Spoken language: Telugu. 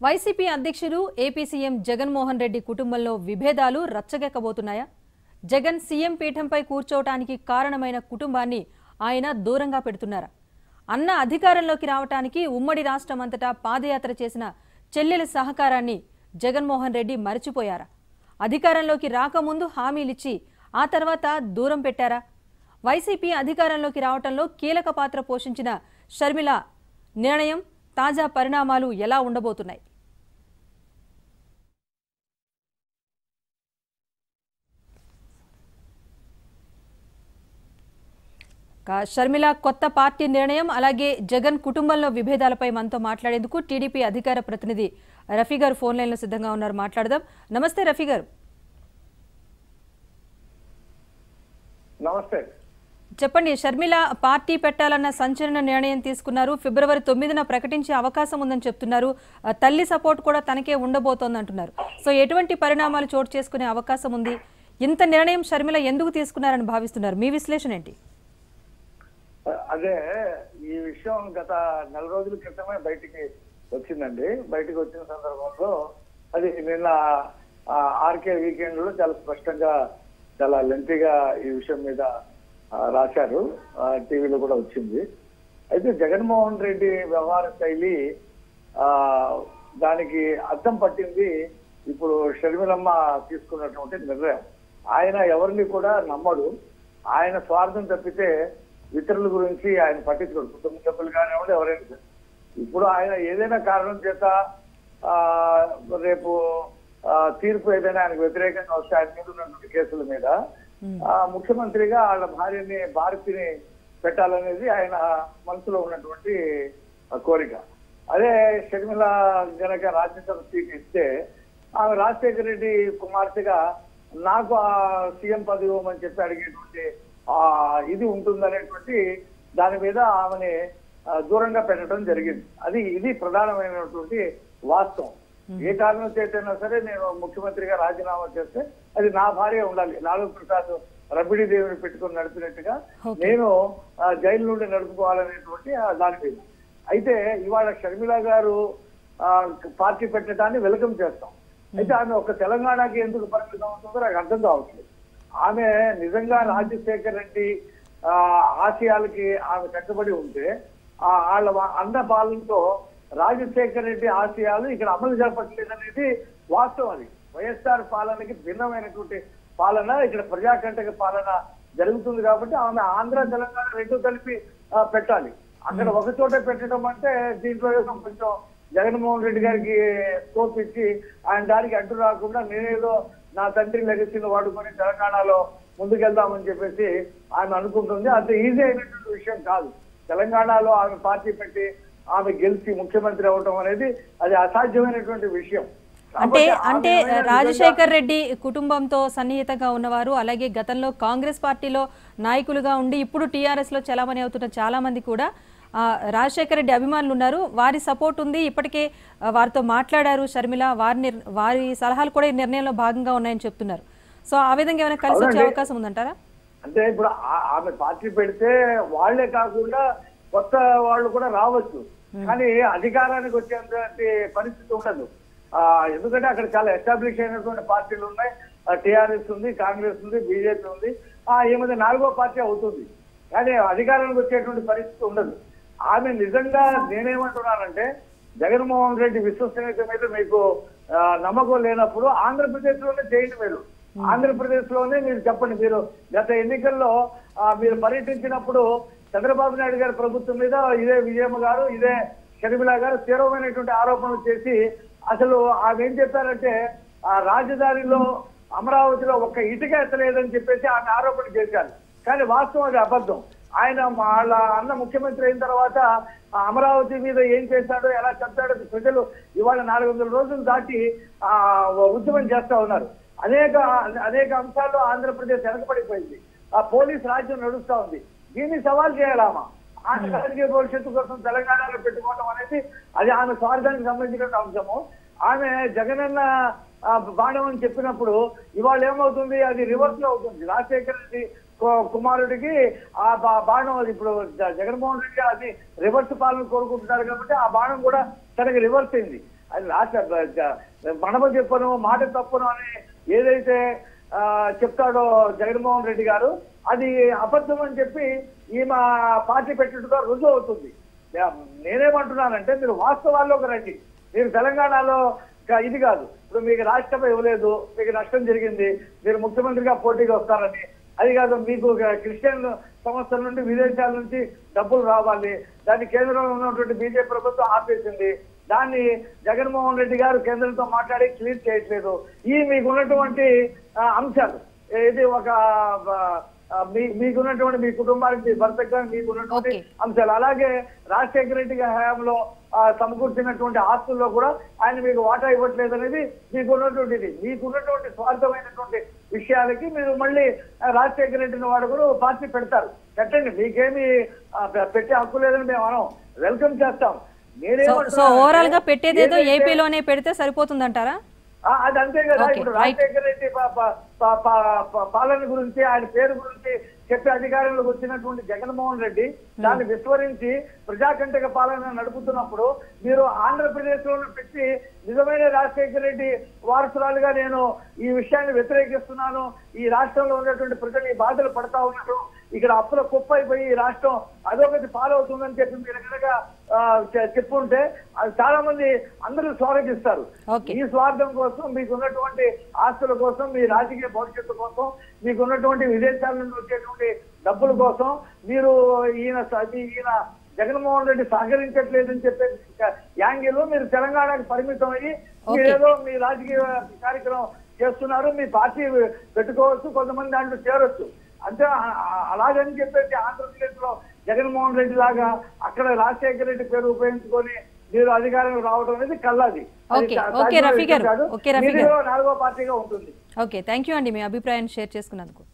వైసీపీ అధ్యక్షులు ఏపీ సీఎం జగన్మోహన్ రెడ్డి కుటుంబంలో విభేదాలు రచ్చగెక్కబోతున్నాయా జగన్ సీఎం పీఠంపై కూర్చోవటానికి కారణమైన కుటుంబాన్ని ఆయన దూరంగా పెడుతున్నారా అన్న అధికారంలోకి రావటానికి ఉమ్మడి రాష్ట్రం అంతటా పాదయాత్ర చేసిన చెల్లెల సహకారాన్ని జగన్మోహన్ రెడ్డి మరచిపోయారా అధికారంలోకి రాకముందు హామీలిచ్చి ఆ తర్వాత దూరం పెట్టారా వైసీపీ అధికారంలోకి రావటంలో కీలక పాత్ర పోషించిన షర్మిల నిర్ణయం తాజా పరిణామాలు ఎలా ఉండబోతున్నాయి కా- షర్మిల కొత్త పార్టీ నిర్ణయం అలాగే జగన్ కుటుంబంలో విభేదాలపై మనతో మాట్లాడేందుకు టీడీపీ అధికార ప్రతినిధి రఫీ గారు ఫోన్ లైన్లో సిద్ధంగా ఉన్నారు మాట్లాడదాం నమస్తే రఫీ గారు నమస్తే చెప్పండి షర్మిల పార్టీ పెట్టాలన్న సంచలన నిర్ణయం తీసుకున్నారు ఫిబ్రవరి తొమ్మిదిన ప్రకటించే అవకాశం ఉందని చెప్తున్నారు ఆ, తల్లి సపోర్ట్ కూడా తనకే ఉండబోతోంది అంటున్నారు సో ఎటువంటి పరిణామాలు చోటు చేసుకునే అవకాశం ఉంది ఇంత నిర్ణయం షర్మిల ఎందుకు తీసుకున్నారని భావిస్తున్నారు మీ విశ్లేషణ ఏంటి అదే ఈ విషయం గత నెల రోజుల క్రితమే బయటికి వచ్చిందండి బయటికి వచ్చిన సందర్భంలో అది నిన్న ఆర్కే వీకెండ్ లో చాలా స్పష్టంగా చాలా లెంతిగా ఈ విషయం మీద ఆ, రాశారు ఆ, టీవీలో కూడా వచ్చింది అయితే జగన్మోహన్ రెడ్డి వ్యవహార శైలి ఆ దానికి అర్థం పట్టింది ఇప్పుడు షర్మిలమ్మ తీసుకున్నటువంటి నిర్ణయం ఆయన ఎవరిని కూడా నమ్మడు ఆయన స్వార్థం తప్పితే ఇతరుల గురించి ఆయన పట్టించుకోడు కుటుంబ సభ్యులు కానివ్వండి ఎవరైనా సరే. ఇప్పుడు ఆయన ఏదైనా కారణం చేత ఆ రేపు ఆ, తీర్పు ఏదైనా ఆయనకు వ్యతిరేకంగా వస్తే ఆయన మీద ఉన్నటువంటి కేసుల మీద ఆ, ముఖ్యమంత్రిగా వాళ్ళ భార్యని భారతిని పెట్టాలనేది ఆయన మనసులో ఉన్నటువంటి ఆ, కోరిక అదే షర్మిల గనక రాజ్యసభ సీట్ ఇస్తే ఆమె రాజశేఖర రెడ్డి కుమార్తెగా నాకు ఆ సీఎం పదవి ఇవ్వమని చెప్పి అడిగేటువంటి ఆ ఇది ఉంటుందనేటువంటి దాని మీద ఆమెని ఆ, దూరంగా పెట్టడం జరిగింది అది ఇది ప్రధానమైనటువంటి వాస్తవం ఏ కారణం చేతైనా సరే నేను ముఖ్యమంత్రిగా రాజీనామా చేస్తే అది నా భార్య ఉండాలి లాలూ ప్రసాద్ రబిడి దేవిని పెట్టుకొని నడిపినట్టుగా Okay. నేను ఆ, జైలు నుండి నడుపుకోవాలనేటువంటి ఆ దాని మీద అయితే ఇవాళ షర్మిల గారు ఆ, పార్టీ పెట్టడాన్ని వెల్కమ్ చేస్తాం అయితే ఆమె ఒక తెలంగాణకి ఎందుకు పరిమితం అవుతుందో నాకు అర్థం కావట్లేదు ఆమె నిజంగా రాజశేఖర్ రెడ్డి ఆ, ఆశయాలకి ఆమె కట్టుబడి ఉంటే ఆ వాళ్ళ వా- అన్న పాలనతో రాజశేఖర్ రెడ్డి ఆశయాలు ఇక్కడ అమలు జరపట్లేదు అనేది వాస్తవం అది వైఎస్ఆర్ పాలనకి భిన్నమైనటువంటి పాలన ఇక్కడ ప్రజాకంటక పాలన జరుగుతుంది కాబట్టి ఆమె ఆంధ్ర తెలంగాణ రెండు కలిపి ఆ, పెట్టాలి అక్కడ ఒక చోట పెట్టడం అంటే దీంట్లో ఏదో కొంచెం జగన్మోహన్ రెడ్డి గారికి స్కోప్ ఇచ్చి ఆయన దానికి అడ్డు రాకుండా నేనేదో నా తండ్రి లెగసీని వాడుకొని తెలంగాణలో ముందుకెళ్దామని చెప్పేసి ఆమె అనుకుంటుంది అంత ఈజీ అయినటువంటి విషయం కాదు తెలంగాణలో ఆమె పార్టీ పెట్టి ఆమె గెలిచి ముఖ్యమంత్రి అవటం అనేది అది అసాధ్యమైనటువంటి విషయం అంటే కాబట్టి ఆమె అంటే ఏమైనా నిజంగా- రాజశేఖర్ రెడ్డి కుటుంబంతో సన్నిహితంగా ఉన్నవారు అలాగే గతంలో కాంగ్రెస్ పార్టీలో నాయకులుగా ఉండి ఇప్పుడు టీఆర్ఎస్ లో చలామణి అవుతున్న చాలా మంది కూడా ఆ, రాజశేఖర్ రెడ్డి అభిమానులు ఉన్నారు వారి సపోర్ట్ ఉంది ఇప్పటికే ఆ, వారితో మాట్లాడారు షర్మిల వారి నిర్- వారి సలహాలు కూడా ఈ నిర్ణయంలో భాగంగా ఉన్నాయని చెప్తున్నారు సో ఆ విధంగా ఏమైనా కలిసి వచ్చే అవునండి. అవకాశం ఉందంటారా అంటే ఇప్పుడు ఆ- ఆమె పార్టీ పెడితే వాళ్లే కాకుండా కొత్త వాళ్ళు కూడా రావచ్చు కానీ అధికారానికి వచ్చేటువంటి పరిస్థితి ఉండదు ఆ ఎందుకంటే అక్కడ చాలా ఎస్టాబ్లిష్ అయినటువంటి పార్టీలు ఉన్నాయి టిఆర్ఎస్ ఉంది కాంగ్రెస్ ఉంది బీజేపీ ఉంది ఆ ఏమైనా నాలుగో పార్టీ అవుతుంది కానీ అధికారానికి వచ్చేటువంటి పరిస్థితి ఉండదు ఆమె నిజంగా నేనేమంటున్నానంటే జగన్మోహన్ రెడ్డి విశ్వసనీయత మీద మీకు ఆ, నమ్మకం లేనప్పుడు ఆంధ్రప్రదేశ్ లోనే చేయండి మీరు ఆంధ్రప్రదేశ్ లోనే మీరు చెప్పండి మీరు గత ఎన్నికల్లో ఆ, మీరు పర్యటించినప్పుడు చంద్రబాబు నాయుడు గారి ప్రభుత్వం మీద ఇదే విజయమ్మ గారు ఇదే షర్మిల గారు తీవ్రమైనటువంటి ఆరోపణలు చేసి అసలు ఆమె ఏం చెప్పారంటే ఆ రాజధానిలో అమరావతిలో ఒక్క ఇటుక ఎత్తలేదని చెప్పేసి ఆమె ఆరోపణ చేశారు కానీ వాస్తవం అది అబద్ధం ఆయన వాళ్ళ అన్న ముఖ్యమంత్రి అయిన తర్వాత ఆ అమరావతి మీద ఏం చేశాడో ఎలా చెప్తాడో ప్రజలు ఇవాళ నాలుగు వందల రోజులు దాటి ఆ ఉద్యమం చేస్తా ఉన్నారు అనేక అనేక అంశాల్లో ఆంధ్రప్రదేశ్ వెనకబడిపోయింది ఆ పోలీస్ రాజ్యం నడుస్తా ఉంది దీన్ని సవాల్ చేయాలామా ఆమె రాజకీయ భవిష్యత్తు కోసం తెలంగాణలో పెట్టుకోవడం అనేది అది ఆమె స్వార్థానికి సంబంధించిన అంశము ఆమె జగనన్న ఆ, బాణం అని చెప్పినప్పుడు ఇవాళ ఏమవుతుంది అది రివర్స్ లో అవుతుంది రాజశేఖర రెడ్డి కు- కుమారుడికి ఆ బా- బాణం అది ఇప్పుడు జ- జగన్మోహన్ రెడ్డి గారు అది రివర్స్ పాలన కోరుకుంటున్నారు కాబట్టి ఆ బాణం కూడా తనకి రివర్స్ అయింది అది రాష్ట్ర మనమ చెప్పను మాట తప్పను అని ఏదైతే ఆ, చెప్తాడో జగన్మోహన్ రెడ్డి గారు అది అబద్ధం అని చెప్పి ఈమె పార్టీ పెట్టినట్టుగా రుజువు అవుతుంది యా- నేనేమంటున్నానంటే మీరు వాస్తవాల్లోకి రండి మీరు తెలంగాణలో క- ఇది కాదు ఇప్పుడు మీకు రాష్ట్రం ఇవ్వలేదు మీకు నష్టం జరిగింది మీరు ముఖ్యమంత్రిగా పోటీగా వస్తారని అది కాదు మీకు ఒక క్రిస్టియన్ సంస్థల నుండి విదేశాల నుంచి డబ్బులు రావాలి దాన్ని కేంద్రంలో ఉన్నటువంటి బీజేపీ ప్రభుత్వం ఆపేసింది దాన్ని జగన్మోహన్ రెడ్డి గారు కేంద్రంతో మాట్లాడి క్లియర్ చేయట్లేదు ఈ మీకున్నటువంటి ఆ, అంశాలు ఇది ఒక ఆ, మీ మీకున్నటువంటి మీ కుటుంబానికి భర్తగా మీకున్నటువంటి Okay. అంశాలు అలాగే రాజశేఖర రెడ్డి గారి హయాంలో ఆ, సమకూర్చినటువంటి ఆస్తుల్లో కూడా ఆయన మీకు వాటా ఇవ్వట్లేదు అనేది మీకున్నటువంటిది మీకున్నటువంటి స్వార్థమైనటువంటి విషయాలకి మీరు మళ్ళీ ఆ, రాజశేఖర రెడ్డిని వాడుకుని ఓ పార్టీ పెడతారు పెట్టండి మీకేమి ఆ, పె- పెట్టే హక్కు లేదని మేము అనం వెల్కమ్ చేస్తాం సో నేనేమంటున్నానంటే సో ఓవరాల్ గా పెట్టేదేదో ఏదైతే- ఏపీలోనే పెడితే సరిపోతుందంటారా ఆ, అది అంతే కదా Okay, ఇప్పుడు right. రాజశేఖర రెడ్డి పా- పా- పా- పా- పా- పాలన గురించి ఆయన పేరు గురించి చెప్పే అధికారంలోకి వచ్చినటువంటి జగన్మోహన్ రెడ్డి దాన్ని విస్మరించి ప్రజాకంటక పాలన నడుపుతున్నప్పుడు మీరు ఆంధ్రప్రదేశ్ లో పెట్టి నిజమైన రాజశేఖర రెడ్డి వారసురాలుగా నేను ఈ విషయాన్ని వ్యతిరేకిస్తున్నాను ఈ రాష్ట్రంలో ఉన్నటువంటి ప్రజలు ఈ బాధలు పడతా ఉన్నారు ఇక్కడ అప్పుల కుప్ప అయిపోయి ఈ రాష్ట్రం అధోగతి పాలవుతుందని చెప్పి మీరు కనుక ఆ, చె- చెప్పుంటే అది చాలా మంది అందరూ స్వాగతిస్తారు Okay. ఈ స్వార్థం కోసం మీకు ఉన్నటువంటి ఆస్తుల కోసం మీ రాజకీయ భవిష్యత్తు కోసం మీకు ఉన్నటువంటి విదేశాల నుండి వచ్చేటువంటి డబ్బుల కోసం మీరు ఈయన స- ఈయన జగన్మోహన్ రెడ్డి సహకరించట్లేదని చెప్పే యాంగిల్ మీరు తెలంగాణకి పరిమితం అయ్యి మీరేదో మీ రాజకీయ కార్యక్రమం చేస్తున్నారు మీ పార్టీ పెట్టుకోవచ్చు కొంతమంది దాంట్లో చేరొచ్చు అంటే ఆ- ఆ- అలాగని చెప్పేసి ఆంధ్రప్రదేశ్ లో జగన్మోహన్ రెడ్డి లాగా అక్కడ రాజశేఖర రెడ్డి పేరు ఉపయోగించుకొని మీరు అధికారంలో రావడం అనేది కల్లాది అది ఓకే, సా- ఓకే, సాధ్యమయ్యే రఫీ గారు. విషయం కాదు. ఓకే, రఫీ మీదిలో నాలుగో పార్టీగా ఉంటుంది ఓకే థ్యాంక్ యూ అండి మీ అభిప్రాయాన్ని షేర్ చేసుకున్నందుకు